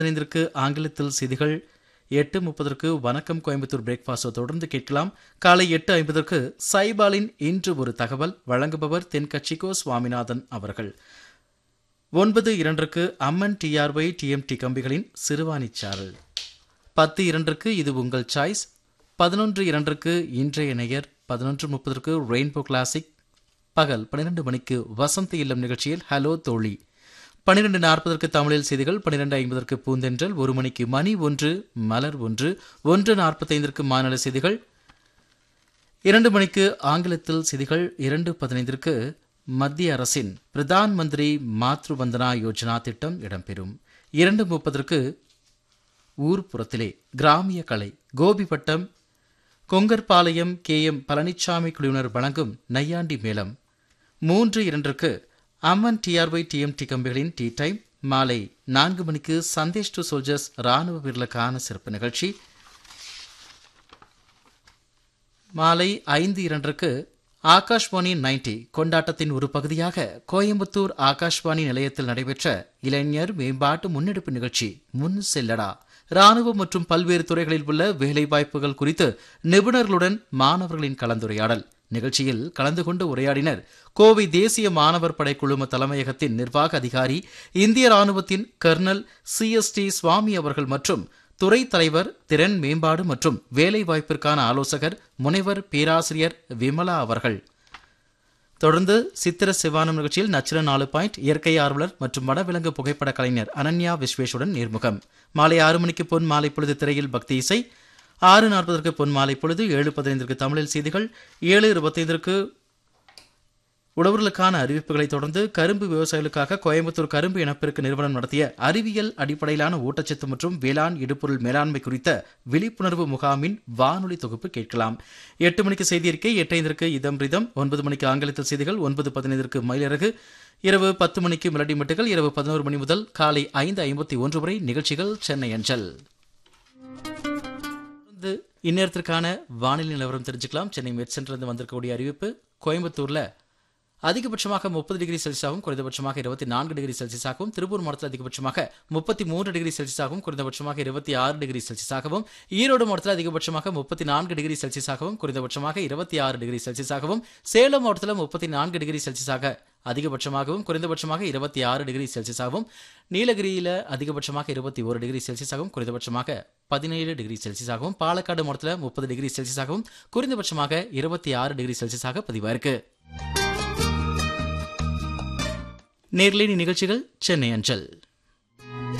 பதினைந்திற்கு ஆங்கிலத்தில் செய்திகள் எட்டு முப்பதற்கு வணக்கம் கோயம்புத்தூர் பிரேக்ஃபாஸ்டோ தொடர்ந்து கேட்கலாம் காலை எட்டு ஐம்பதற்கு சைபாலின் இன்று ஒரு தகவல் வழங்குபவர் தென்கட்சிகோ சுவாமிநாதன் அவர்கள் ஒன்பது இரண்டுக்கு அம்மன் டிஆர்ஒய் டிஎம்டி கம்பிகளின் சிறுவாணிச்சாரல் பத்து இரண்டுக்கு இது உங்கள் சாய்ஸ் பதினொன்று இரண்டுக்கு இன்றைய நேயர் பதினொன்று முப்பதற்கு ரெயின்போ கிளாசிக் பகல் பன்னிரண்டு மணிக்கு வசந்த இல்லம் நிகழ்ச்சியில் ஹலோ தோழி பன்னிரண்டு நாற்பதற்கு தமிழில் செய்திகள் பன்னிரண்டு ஐம்பதற்கு பூந்தென்றல் ஒரு மணிக்கு மணி ஒன்று மலர் ஒன்று ஒன்று நாற்பத்தைந்திற்கு மாநில செய்திகள் இரண்டு மணிக்கு ஆங்கிலத்தில் செய்திகள் இரண்டு பதினைந்திற்கு மத்திய அரசின் பிரதான் மந்திரி மாத்ரு வந்தனா யோஜனா திட்டம் இடம்பெறும் இரண்டு முப்பதற்கு ஊர்ப்புறத்திலே கிராமிய கலை கோபிப்பட்டம் கொங்கர்பாளையம் கே எம் பழனிச்சாமி குழுவினர் வழங்கும் நையாண்டி மேளம் மூன்று இரண்டுக்கு அம்மன் டிஆர்ஒய் டிஎம்டி கம்பிகளின் டீ டைம் மாலை நான்கு மணிக்கு சந்தேஷ் டு சோல்ஜர்ஸ் ராணுவ வீரர்களுக்கான சிறப்பு நிகழ்ச்சி மாலை ஐந்து இரண்டுக்கு ஆகாஷ்வாணி நைன்டி கொண்டாட்டத்தின் ஒரு பகுதியாக கோயம்புத்தூர் ஆகாஷ்வாணி நிலையத்தில் நடைபெற்ற இளைஞர் மேம்பாட்டு முன்னெடுப்பு நிகழ்ச்சி முன் செல்லடா ராணுவம் மற்றும் பல்வேறு துறைகளில் உள்ள வேலைவாய்ப்புகள் குறித்து நிபுணர்களுடன் மாணவர்களின் கலந்துரையாடல் நிகழ்ச்சியில் கலந்து கொண்டு உரையாடினர் கோவை தேசிய மாணவர் படை குழும தலைமையகத்தின் நிர்வாக அதிகாரி இந்திய ராணுவத்தின் colonel C S D Swami அவர்கள் மற்றும் துறை தலைவர் திறன் மேம்பாடு மற்றும் வேலைவாய்ப்பிற்கான ஆலோசகர் முனைவர் பேராசிரியர் விமலா அவர்கள் தொடர்ந்து சித்திர சிவானம் நிகழ்ச்சியில் நச்சிர நாலு பாயிண்ட் இயற்கை ஆர்வலர் மற்றும் வனவிலங்கு புகைப்பட கலைஞர் அனன்யா விஸ்வேஷுடன் நேர்முகம் மாலை ஆறு மணிக்கு பொன் மாலை பொழுது திரையில் பக்தி இசை ஆறு நாற்பதற்கு பொன் மாலை பொழுது ஏழு பதினைந்திற்கு தமிழில் செய்திகள் ஏழு இருபத்தைந்திற்கு உழவர்களுக்கான அறிவிப்புகளை தொடர்ந்து கரும்பு விவசாயிகளுக்காக கோயம்புத்தூர் கரும்பு இனப்பெருக்கு நிறுவனம் நடத்திய அறிவியல் அடிப்படையிலான ஊட்டச்சத்து மற்றும் வேளாண் இடுபொருள் மேலாண்மை குறித்த விழிப்புணர்வு முகாமின் வானொலி தொகுப்பு கேட்கலாம் எட்டு மணிக்கு செய்தி அறிக்கை எட்டைந்திற்கு இதம் ரிதம் ஒன்பது மணிக்கு ஆங்கிலத்தில் செய்திகள் ஒன்பது பதினைந்திற்கு மயிலிறகு இரவு பத்து மணிக்கு மிலடி மெட்டுகள் இரவு பதினோரு மணி முதல் காலை ஐந்து ஐம்பத்தி ஒன்று வரை நிகழ்ச்சிகள் சென்னை அஞ்சல் தொடர்ந்து இந்நேரத்திற்கான வானிலை நிலவரம் தெரிஞ்சுக்கலாம் சென்னை மெட் சென்றிலிருந்து வந்திருக்கக்கூடிய அறிவிப்பு கோயம்புத்தூர்ல அதிகபட்சமாக முப்பது டிகிரி செல்சியஸாகவும் குறைந்தபட்சமாக இருபத்தி நான்கு டிகிரி செல்சியஸாகவும் திருப்பூர் மாவட்டத்தில் அதிகபட்சமாக முப்பத்தி மூன்று டிகிரி செல்சியஸாகவும் குறைந்தபட்சமாக இருபத்தி ஆறு டிகிரி செல்சியஸாகவும் ஈரோடு மாவட்டத்தில் அதிகபட்சமாக முப்பத்தி நான்கு டிகிரி செல்சியஸாகவும் குறைந்தபட்சமாக இருபத்தி ஆறு டிகிரி செல்சியஸாகவும் சேலம் மாவட்டத்தில் முப்பத்தி நான்கு டிகிரி செல்சியஸாக அதிகபட்சமாகவும் குறைந்தபட்சமாக இருபத்தி ஆறு டிகிரி செல்சியஸாகவும் நீலகிரியில் அதிகபட்சமாக இருபத்தி ஒரு டிகிரி செல்சியஸாகவும் குறைந்தபட்சமாக பதினேழு டிகிரி செல்சியஸாகவும் பாலக்காடு மாவட்டத்தில் முப்பது டிகிரி செல்சியஸாகவும் குறைந்தபட்சமாக இருபத்தி ஆறு டிகிரி செல்சியஸாக பதிவாயிருக்கு நேர்லேனி நிகழ்ச்சிகள் சென்னை அஞ்சல்